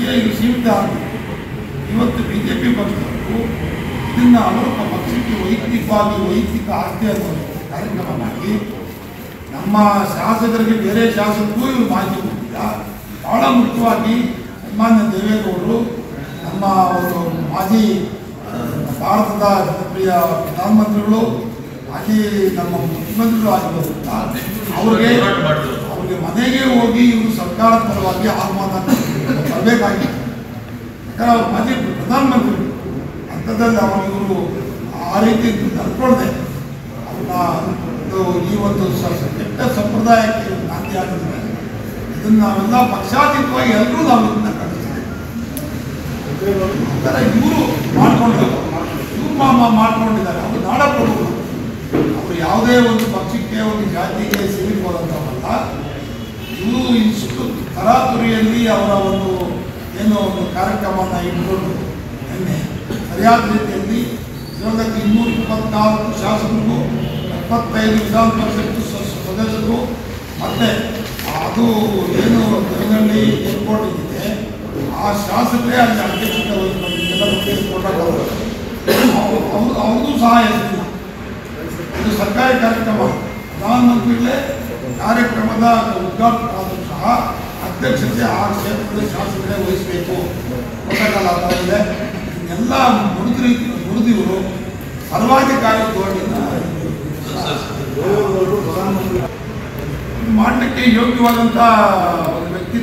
ಪಕ್ಷಕ್ಕೆ ಇದು ಸೀಮಿತ ಆಗಿದೆ ಇವತ್ತು ಬಿ ಜೆ ಪಿ ಪಕ್ಷದವರು ಇದನ್ನು ಅವರು ಪಕ್ಷಕ್ಕೆ ವೈಯಕ್ತಿಕವಾಗಿ ವೈಯಕ್ತಿಕ ಆಸ್ತಿ ಅನ್ನೋ ಕಾರ್ಯಕ್ರಮ ಮಾಡಿ ನಮ್ಮ ಶಾಸಕರಿಗೆ ಬೇರೆ ಶಾಸಕರಿಗೂ ಇವರು ಮಾಹಿತಿ ಕೊಟ್ಟಿಲ್ಲ ಬಹಳ ಮುಖ್ಯವಾಗಿ ಸನ್ಮಾನ್ಯ ದೇವೇಗೌಡರು ನಮ್ಮ ಒಂದು ಮಾಜಿ ಆ, ಭಾರತದ ಜನಪ್ರಿಯ ಪ್ರಧಾನಮಂತ್ರಿಗಳು ಮಾಜಿ ನಮ್ಮ ಮುಖ್ಯಮಂತ್ರಿಗಳು ಆಗಿರೋದ್ರಿಂದ ಅವ್ರಿಗೆ ಅವ್ರಿಗೆ ಮನೆಗೆ ಹೋಗಿ ಇವರು ಸರ್ಕಾರ ಪರವಾಗಿ ಆಹ್ವಾನ ಬರಬೇಕಾಗಿತ್ತು ಯಾಕಂದ್ರೆ ಅವ್ರು ಮಾಜಿ ಪ್ರಧಾನಮಂತ್ರಿಗಳು ಅಂಥದ್ದಲ್ಲಿ ಅವರು ಇವರು ಆ ರೀತಿ ನಡ್ಕೊಳ್ದೆ ಅವ್ರನ್ನ ಒಂದು ಈ ಒಂದು ಸ- ಸ- ಕೆಟ್ಟ ಸಂಪ್ರದಾಯಕ್ಕೆ ಇವ್ರು ನಾಂದಿ ಆಗಿದ್ರೆ ಇದನ್ನು ನಾವೆಲ್ಲ ಪಕ್ಷಾತೀತವಾಗಿ ಎಲ್ಲರೂ ನಾವು ಇದನ್ನ ಖಂಡಿಸ್ತೀವಿ ಆತರ ಇವರು ಮಾಡ್ಕೊಂಡಿದ್ದಾರೆ ಇವರು ಮಾಮ ಮಾಡ್ಕೊಂಡಿದ್ದಾರೆ ಅವರು ನಾಡಪ್ರಭುಗಳು ಅವರು ಯಾವುದೇ ಒಂದು ಪಕ್ಷಕ್ಕೆ ಒಂದು ಜಾತಿಗೆ ಸೀಮಿತವಾದಂಥವಲ್ಲ ಇವರು ಇಷ್ಟು ತರಾತುರಿಯಲ್ಲಿ ಅವರ ಒಂದು ಏನು ಒಂದು ಕಾರ್ಯಕ್ರಮವನ್ನು ಇಟ್ಕೊಂಡು ನಿನ್ನೆ ಸರಿಯಾದ ರೀತಿಯಲ್ಲಿ ಇರೋದಕ್ಕೆ ಇನ್ನೂರ ಇಪ್ಪತ್ನಾಲ್ಕು ಶಾಸಕರಿಗೂ ಎಪ್ಪತ್ತೈದು ವಿಧಾನ ಪರಿಷತ್ತು ಸ- ಸ- ಸದಸ್ಯರು ಮತ್ತೆ ಅದು ಏನು ಬೆಳಗಳ್ಳಿ ಏರ್ಪೋರ್ಟ್ ಇದೆ ಆ ಶಾಸಕರೇ ಅಲ್ಲಿ ಅಧ್ಯಕ್ಷತೆ ವಹಿಸ್ಕೊಂಡು ಎಲ್ಲ ಬಗ್ಗೆ ಕೊಡೋಕ್ಕಾಗಲ್ಲ ಅವ್ರು ಅವ್ರದ್ದು ಸಹ ಹೆಸರಿಲ್ಲ ಇದು ಸರ್ಕಾರಿ ಕಾರ್ಯಕ್ರಮ ಪ್ರಧಾನಮಂತ್ರಿಗಳೇ ಕಾರ್ಯಕ್ರಮದ ಉದ್ಘಾಟನೆ ಆದರೂ ಸಹ ಅಧ್ಯಕ್ಷತೆ ಆ ಕ್ಷೇತ್ರದ ಶಾಸಕರೇ ವಹಿಸಬೇಕು ಗೊತ್ತಾಗಲ್ಲ ಆ ಥರ ಇದೆ ಎಲ್ಲ ನುಡಿದ ರೀತಿ ನುಡಿದಿವರು ಸರ್ವಾಧಿಕಾರಿ ಧೋರಣೆಯಿಂದ ಮಾಡಲಿಕ್ಕೆ ಯೋಗ್ಯವಾದಂಥ ಒಂದು ವ್ಯಕ್ತಿ